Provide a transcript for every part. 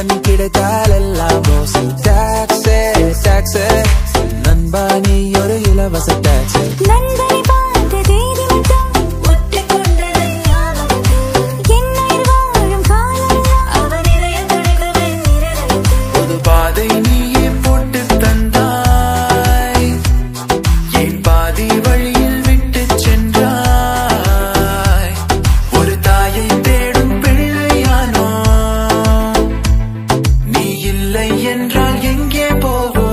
நண்பன் கிடைத்தால் எல்லாம் ஓசி டாக்ஸே டாக்ஸே நண்பா நீ ஒரு இலவச டாக்ஸே நண்பனை பார்த்த தேதி மட்டும் ஒட்டிக்கொண்டது ஞாபகம். என் உயிர் வாழும் காலமெல்லாம் அவன் இதயம் துடிக்குமே நிரந்தரம். புது பாதை நீயே போட்டு தந்தாய் என் பாதி வழியில் விட்டு சென்றாய் ஒரு தாயை தேடும் பிள்ளையானோ நீ இல்லை என்றால் எங்கே போவோ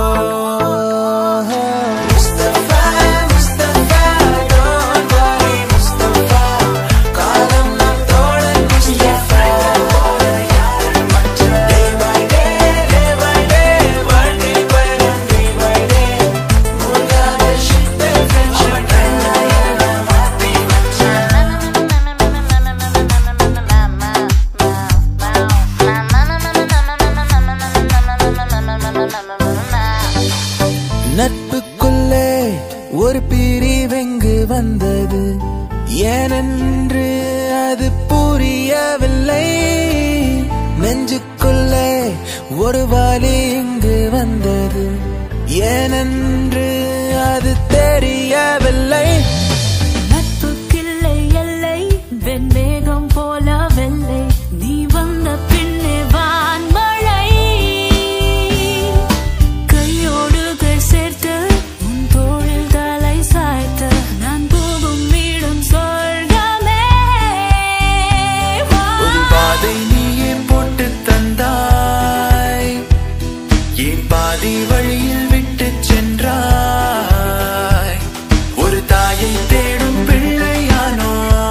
முஸ்தபா முஸ்தபா don't worry முஸ்தபா காலம் நம் தோழன் Mustafa Day by day, day by day, வாழ்க்கை பயணம் day by day. மூழ்காத ship friendship மாத்தி நட்புக்குள்ளே ஒரு பிரிவெங்கு வந்தது ஏனென்று அது புரியவில்லை நெஞ்சுக்குள்ளே ஒரு வாலி இங்கு வந்தது ஏனென்று அது தெரியவில்லை நட்புக்கில்லை எல்லை வெண்மேகம் போல வெள்ளை நீ வந்த பின்னே வான்மழை கையோடு கை சேர்த்து உன் தோளில் தலை சாய்த்து நான் போகும் இடம் சொர்க்கமே ஒரு பாதை நீயே போட்டு தந்தாய் என் பாதி வழியில் விட்டு சென்றாய் ஒரு தாயை தேடும் பிள்ளையானோ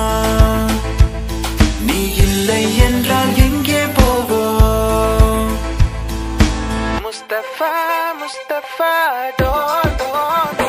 நீ இல்லை என்றால் எங்கே போவோ முஸ்தபா முஸ்தபா டோ டோ